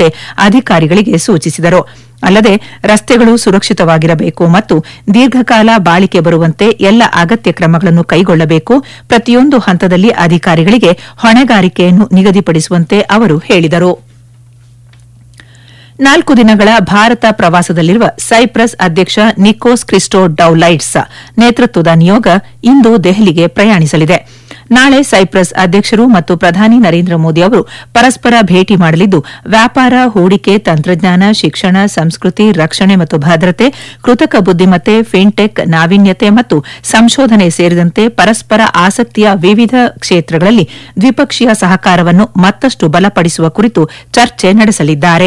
ಮಾಡುವಂತೆ ಅಧಿಕಾರಿಗಳಿಗೆ ಸೂಚಿಸಿದರು ಅಲ್ಲದೆ ರಸ್ತೆಗಳು ಸುರಕ್ಷಿತವಾಗಿರಬೇಕು ಮತ್ತು ದೀರ್ಘಕಾಲ ಬಾಳಿಕೆ ಬರುವಂತೆ ಎಲ್ಲ ಅಗತ್ಯ ಕ್ರಮಗಳನ್ನು ಕೈಗೊಳ್ಳಬೇಕು ಪ್ರತಿಯೊಂದು ಹಂತದಲ್ಲಿ ಅಧಿಕಾರಿಗಳಿಗೆ ಹೊಣೆಗಾರಿಕೆಯನ್ನು ನಿಗದಿಪಡಿಸುವಂತೆ ಅವರು ಹೇಳಿದರು ನಾಲ್ಕು ದಿನಗಳ ಭಾರತ ಪ್ರವಾಸದಲ್ಲಿರುವ ಸೈಪ್ರಸ್ ಅಧ್ಯಕ್ಷ ನಿಕೋಸ್ ಕ್ರಿಸ್ಟೋ ಡೌಲೈಟ್ಸ್ ನೇತೃತ್ವದ ನಿಯೋಗ ಇಂದು ದೆಹಲಿಗೆ ಪ್ರಯಾಣಿಸಲಿದೆ ನಾಳೆ ಸೈಪ್ರಸ್ ಅಧ್ಯಕ್ಷರು ಮತ್ತು ಪ್ರಧಾನಿ ನರೇಂದ್ರ ಮೋದಿ ಅವರು ಪರಸ್ಪರ ಭೇಟಿ ಮಾಡಲಿದ್ದು ವ್ಯಾಪಾರ ಹೂಡಿಕೆ ತಂತ್ರಜ್ಞಾನ ಶಿಕ್ಷಣ ಸಂಸ್ಕೃತಿ ರಕ್ಷಣೆ ಮತ್ತು ಭದ್ರತೆ ಕೃತಕ ಬುದ್ದಿಮತ್ತೆ ಫಿನ್ಟೆಕ್ ನಾವೀನ್ಯತೆ ಮತ್ತು ಸಂಶೋಧನೆ ಸೇರಿದಂತೆ ಪರಸ್ಪರ ಆಸಕ್ತಿಯ ವಿವಿಧ ಕ್ಷೇತ್ರಗಳಲ್ಲಿ ದ್ವಿಪಕ್ಷೀಯ ಸಹಕಾರವನ್ನು ಮತ್ತಷ್ಟು ಬಲಪಡಿಸುವ ಕುರಿತು ಚರ್ಚೆ ನಡೆಸಲಿದ್ದಾರೆ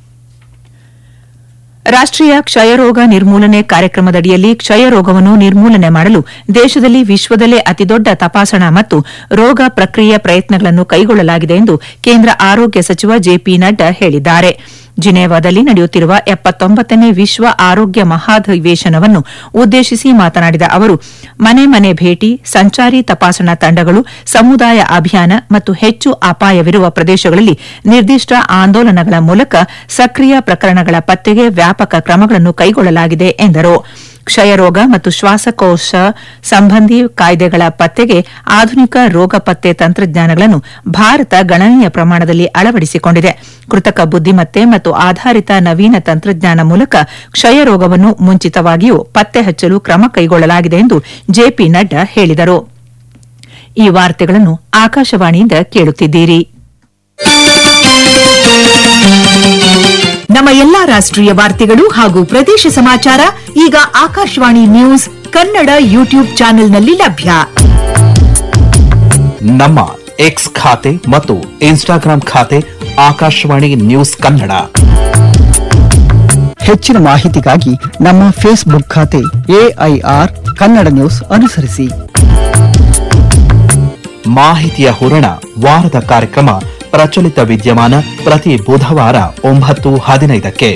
ರಾಷ್ಟೀಯ ಕ್ಷಯರೋಗ ನಿರ್ಮೂಲನೆ ಕಾರ್ಯಕ್ರಮದಡಿಯಲ್ಲಿ ಕ್ಷಯರೋಗವನ್ನು ನಿರ್ಮೂಲನೆ ಮಾಡಲು ದೇಶದಲ್ಲಿ ವಿಶ್ವದಲ್ಲೇ ಅತಿದೊಡ್ಡ ತಪಾಸಣಾ ಮತ್ತು ರೋಗ ಪ್ರಕ್ರಿಯೆ ಪ್ರಯತ್ನಗಳನ್ನು ಕೈಗೊಳ್ಳಲಾಗಿದೆ ಎಂದು ಕೇಂದ್ರ ಆರೋಗ್ಯ ಸಚಿವ ಜೆಪಿ ನಡ್ಡಾ ಹೇಳಿದ್ದಾರೆ ಜಿನೇವಾದಲ್ಲಿ ನಡೆಯುತ್ತಿರುವ ಎಪ್ಪತ್ತೊಂಬತ್ತನೇ ವಿಶ್ವ ಆರೋಗ್ಯ ಮಹಾಧಿವೇಶನವನ್ನು ಉದ್ದೇಶಿಸಿ ಮಾತನಾಡಿದ ಅವರು ಮನೆ ಮನೆ ಭೇಟಿ ಸಂಚಾರಿ ತಪಾಸಣಾ ತಂಡಗಳು ಸಮುದಾಯ ಅಭಿಯಾನ ಮತ್ತು ಹೆಚ್ಚು ಅಪಾಯವಿರುವ ಪ್ರದೇಶಗಳಲ್ಲಿ ನಿರ್ದಿಷ್ಟ ಆಂದೋಲನಗಳ ಮೂಲಕ ಸಕ್ರಿಯ ಪ್ರಕರಣಗಳ ಪತ್ತೆಗೆ ವ್ಯಾಪಕ ಕ್ರಮಗಳನ್ನು ಕೈಗೊಳ್ಳಲಾಗಿದೆ ಎಂದರು ಕ್ಷಯರೋಗ ಮತ್ತು ಶ್ವಾಸಕೋಶ ಸಂಬಂಧಿ ಕಾಯ್ದೆಗಳ ಪತ್ತೆಗೆ ಆಧುನಿಕ ರೋಗ ಪತ್ತೆ ತಂತ್ರಜ್ಞಾನಗಳನ್ನು ಭಾರತ ಗಣನೀಯ ಪ್ರಮಾಣದಲ್ಲಿ ಅಳವಡಿಸಿಕೊಂಡಿದೆ ಕೃತಕ ಬುದ್ದಿಮತ್ತೆ ಮತ್ತು ಆಧಾರಿತ ನವೀನ ತಂತ್ರಜ್ಞಾನ ಮೂಲಕ ಕ್ಷಯರೋಗವನ್ನು ಮುಂಚಿತವಾಗಿಯೂ ಪತ್ತೆ ಹಚ್ಚಲು ಕ್ರಮ ಕೈಗೊಳ್ಳಲಾಗಿದೆ ಎಂದು ಜೆಪಿ ನಡ್ಡಾ ಹೇಳಿದರು ಈ ವಾರ್ತೆಗಳನ್ನು ಆಕಾಶವಾಣಿಯಿಂದ ಕೇಳುತ್ತಿದ್ದೀರಿ ನಮ್ಮ ಎಲ್ಲಾ ರಾಷ್ಟ್ರೀಯ ವಾರ್ತೆಗಳು ಹಾಗೂ ಪ್ರದೇಶ ಸಮಾಚಾರ ಈಗ ಆಕಾಶವಾಣಿ ನ್ಯೂಸ್ ಕನ್ನಡ ಯೂಟ್ಯೂಬ್ ಚಾನೆಲ್ನಲ್ಲಿ ಲಭ್ಯ ನಮ್ಮ ಎಕ್ಸ್ ಖಾತೆ ಮತ್ತು ಇನ್ಸ್ಟಾಗ್ರಾಂ ಖಾತೆ ಆಕಾಶವಾಣಿ ನ್ಯೂಸ್ ಕನ್ನಡ ಹೆಚ್ಚಿನ ಮಾಹಿತಿಗಾಗಿ ನಮ್ಮ ಫೇಸ್ಬುಕ್ ಖಾತೆ ಎಐಆರ್ ಕನ್ನಡ ನ್ಯೂಸ್ ಅನುಸರಿಸಿ ಮಾಹಿತಿಯ ಹೂರಣ ವಾರದ ಕಾರ್ಯಕ್ರಮ ಪ್ರಚಲಿತ ವಿದ್ಯಮಾನ ಪ್ರತಿ ಬುಧವಾರ ಒಂಬತ್ತು ಹದಿನೈದಕ್ಕೆ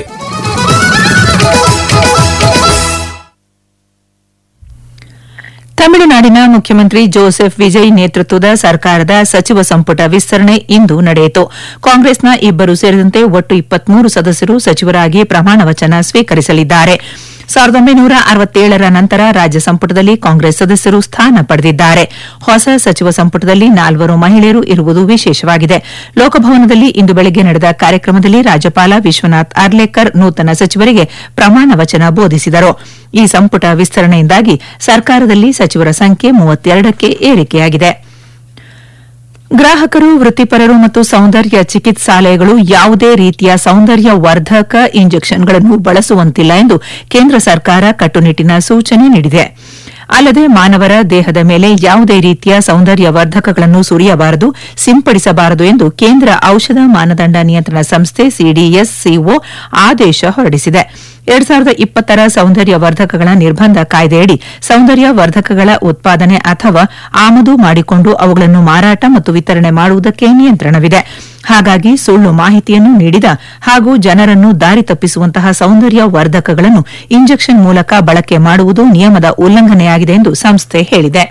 ತಮಿಳುನಾಡಿನ ಮುಖ್ಯಮಂತ್ರಿ ಜೋಸೆಫ್ ವಿಜಯ್ ನೇತೃತ್ವದ ಸರ್ಕಾರದ ಸಚಿವ ಸಂಪುಟ ವಿಸ್ತರಣೆ ಇಂದು ನಡೆಯಿತು ಕಾಂಗ್ರೆಸ್ನ ಇಬ್ಬರು ಸೇರಿದಂತೆ ಒಟ್ಟು ಇಪ್ಪತ್ಮೂರು ಸದಸ್ಯರು ಸಚಿವರಾಗಿ ಪ್ರಮಾಣ ವಚನ ಸ್ವೀಕರಿಸಲಿದ್ದಾರೆ ಸಾವಿರದ ಒಂಬೈನೂರ ಅರವತ್ತೇಳರ ನಂತರ ರಾಜ್ಯ ಸಂಪುಟದಲ್ಲಿ ಕಾಂಗ್ರೆಸ್ ಸದಸ್ಯರು ಸ್ಥಾನ ಪಡೆದಿದ್ದಾರೆ ಹೊಸ ಸಚಿವ ಸಂಪುಟದಲ್ಲಿ ನಾಲ್ವರು ಮಹಿಳೆಯರು ಇರುವುದು ವಿಶೇಷವಾಗಿದೆ ಲೋಕಭವನದಲ್ಲಿ ಇಂದು ಬೆಳಗ್ಗೆ ನಡೆದ ಕಾರ್ಯಕ್ರಮದಲ್ಲಿ ರಾಜ್ಯಪಾಲ ವಿಶ್ವನಾಥ್ ಅರ್ಲೇಕರ್ ನೂತನ ಸಚಿವರಿಗೆ ಪ್ರಮಾಣ ವಚನ ಬೋಧಿಸಿದರು ಈ ಸಂಪುಟ ವಿಸ್ತರಣೆಯಿಂದಾಗಿ ಸರ್ಕಾರದಲ್ಲಿ ಸಚಿವರ ಸಂಖ್ಯೆ ಮೂವತ್ತೆರಡಕ್ಕೆ ಏರಿಕೆಯಾಗಿದೆ ಗ್ರಾಹಕರು ವೃತ್ತಿಪರರು ಮತ್ತು ಸೌಂದರ್ಯ ಚಿಕಿತ್ಸಾಲಯಗಳು ಯಾವುದೇ ರೀತಿಯ ಸೌಂದರ್ಯ ವರ್ಧಕ ಇಂಜೆಕ್ಷನ್ಗಳನ್ನು ಬಳಸುವಂತಿಲ್ಲ ಎಂದು ಕೇಂದ್ರ ಸರ್ಕಾರ ಕಟ್ಟುನಿಟ್ಟಿನ ಸೂಚನೆ ನೀಡಿದೆ ಅಲ್ಲದೆ ಮಾನವರ ದೇಹದ ಮೇಲೆ ಯಾವುದೇ ರೀತಿಯ ಸೌಂದರ್ಯ ವರ್ಧಕಗಳನ್ನು ಸುರಿಯಬಾರದು ಸಿಂಪಡಿಸಬಾರದು ಎಂದು ಕೇಂದ್ರ ಔಷಧ ಮಾನದಂಡ ನಿಯಂತ್ರಣ ಸಂಸ್ಥೆ ಸಿಡಿಎಸ್ಸಿಒ ಆದೇಶ ಹೊರಡಿಸಿದೆ ಎರಡ್ ಸಾವಿರದ ಇಪ್ಪತ್ತರ ಸೌಂದರ್ಯ ವರ್ಧಕಗಳ ನಿರ್ಬಂಧ ಕಾಯ್ದೆಯಡಿ ಸೌಂದರ್ಯ ವರ್ಧಕಗಳ ಉತ್ಪಾದನೆ ಅಥವಾ ಆಮದು ಮಾಡಿಕೊಂಡು ಅವುಗಳನ್ನು ಮಾರಾಟ ಮತ್ತು ವಿತರಣೆ ಮಾಡುವುದಕ್ಕೆ ನಿಯಂತ್ರಣವಿದೆ ಹಾಗಾಗಿ ಸುಳ್ಳು ಮಾಹಿತಿಯನ್ನು ನೀಡಿದ ಹಾಗೂ ಜನರನ್ನು ದಾರಿ ತಪ್ಪಿಸುವಂತಹ ಸೌಂದರ್ಯ ವರ್ಧಕಗಳನ್ನು ಇಂಜೆಕ್ಷನ್ ಮೂಲಕ ಬಳಕೆ ಮಾಡುವುದು ನಿಯಮದ ಉಲ್ಲಂಘನೆಯಾಗಿದೆ ಎಂದು ಸಂಸ್ಥೆ ಹೇಳಿದೆ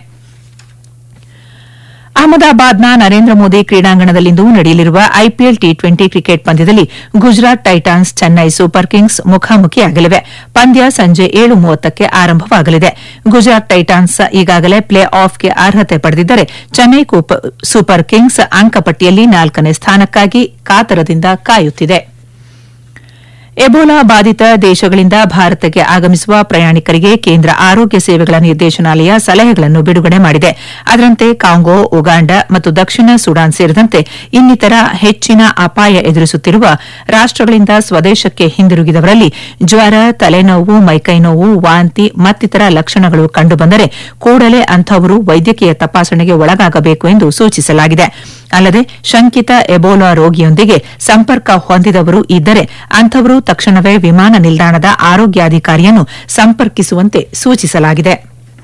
ಅಹಮದಾಬಾದ್ನ ನರೇಂದ್ರ ಮೋದಿ ಕ್ರೀಡಾಂಗಣದಲ್ಲಿಂದು ನಡೆಯಲಿರುವ ಐಪಿಎಲ್ ಟಿ ಟ್ವೆಂಟಿ ಕ್ರಿಕೆಟ್ ಪಂದ್ಯದಲ್ಲಿ Gujarat Titans Chennai Super Kings ಮುಖಾಮುಖಿಯಾಗಲಿವೆ ಪಂದ್ಯ ಸಂಜೆ ಏಳು ಮೂವತ್ತಕ್ಕೆ ಆರಂಭವಾಗಲಿದೆ ಗುಜರಾತ್ ಟೈಟಾನ್ಸ್ ಈಗಾಗಲೇ ಪ್ಲೇ ಆಫ್ಗೆ ಅರ್ಹತೆ ಪಡೆದಿದ್ದರೆ ಚೆನ್ನೈ ಸೂಪರ್ ಕಿಂಗ್ಸ್ ಅಂಕಪಟ್ಟಿಯಲ್ಲಿ ನಾಲ್ಕನೇ ಸ್ಥಾನಕ್ಕಾಗಿ ಕಾತರದಿಂದ ಕಾಯುತ್ತಿದೆ ಎಬೋಲಾ ಬಾಧಿತ ದೇಶಗಳಿಂದ ಭಾರತಕ್ಕೆ ಆಗಮಿಸುವ ಪ್ರಯಾಣಿಕರಿಗೆ ಕೇಂದ್ರ ಆರೋಗ್ಯ ಸೇವೆಗಳ ನಿರ್ದೇಶನಾಲಯ ಸಲಹೆಗಳನ್ನು ಬಿಡುಗಡೆ ಮಾಡಿದೆ ಅದರಂತೆ ಕಾಂಗೋ ಉಗಾಂಡ ಮತ್ತು ದಕ್ಷಿಣ ಸುಡಾನ್ ಸೇರಿದಂತೆ ಇನ್ನಿತರ ಹೆಚ್ಚಿನ ಅಪಾಯ ಎದುರಿಸುತ್ತಿರುವ ರಾಷ್ಟಗಳಿಂದ ಸ್ವದೇಶಕ್ಕೆ ಹಿಂದಿರುಗಿದವರಲ್ಲಿ ಜ್ವರ ತಲೆನೋವು ಮೈಕೈನೋವು ವಾಂತಿ ಮತ್ತಿತರ ಲಕ್ಷಣಗಳು ಕಂಡುಬಂದರೆ ಕೂಡಲೇ ಅಂಥವರು ವೈದ್ಯಕೀಯ ತಪಾಸಣೆಗೆ ಒಳಗಾಗಬೇಕು ಎಂದು ಸೂಚಿಸಲಾಗಿದೆ ಅಲ್ಲದೆ ಶಂಕಿತ ಎಬೋಲಾ ರೋಗಿಯೊಂದಿಗೆ ಸಂಪರ್ಕ ಹೊಂದಿದವರು ಇದ್ದರೆ ಅಂಥವರು ತಕ್ಷಣವೇ ವಿಮಾನ ನಿಲ್ದಾಣದ ಆರೋಗ್ಯಾಧಿಕಾರಿಯನ್ನು ಸಂಪರ್ಕಿಸುವಂತೆ ಸೂಚಿಸಲಾಗಿದೆ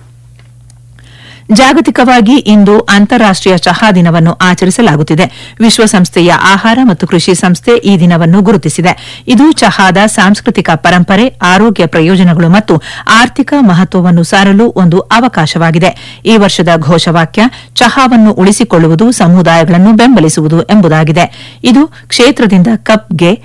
ಜಾಗತಿಕವಾಗಿ ಇಂದು ಅಂತಾರಾಷ್ಟೀಯ ಚಹಾ ದಿನವನ್ನು ಆಚರಿಸಲಾಗುತ್ತಿದೆ ವಿಶ್ವಸಂಸ್ಥೆಯ ಆಹಾರ ಮತ್ತು ಕೃಷಿ ಸಂಸ್ಥೆ ಈ ದಿನವನ್ನು ಗುರುತಿಸಿದೆ ಇದು ಚಹಾದ ಸಾಂಸ್ಕೃತಿಕ ಪರಂಪರೆ ಆರೋಗ್ಯ ಪ್ರಯೋಜನಗಳು ಮತ್ತು ಆರ್ಥಿಕ ಮಹತ್ವವನ್ನು ಸಾರಲು ಒಂದು ಅವಕಾಶವಾಗಿದೆ ಈ ವರ್ಷದ ಘೋಷವಾಕ್ಯ ಚಹಾವನ್ನು ಉಳಿಸಿಕೊಳ್ಳುವುದು ಸಮುದಾಯಗಳನ್ನು ಬೆಂಬಲಿಸುವುದು ಎಂಬುದಾಗಿದೆ ಇದು ಕ್ಷೇತ್ರದಿಂದ ಕಪ್ಗೆ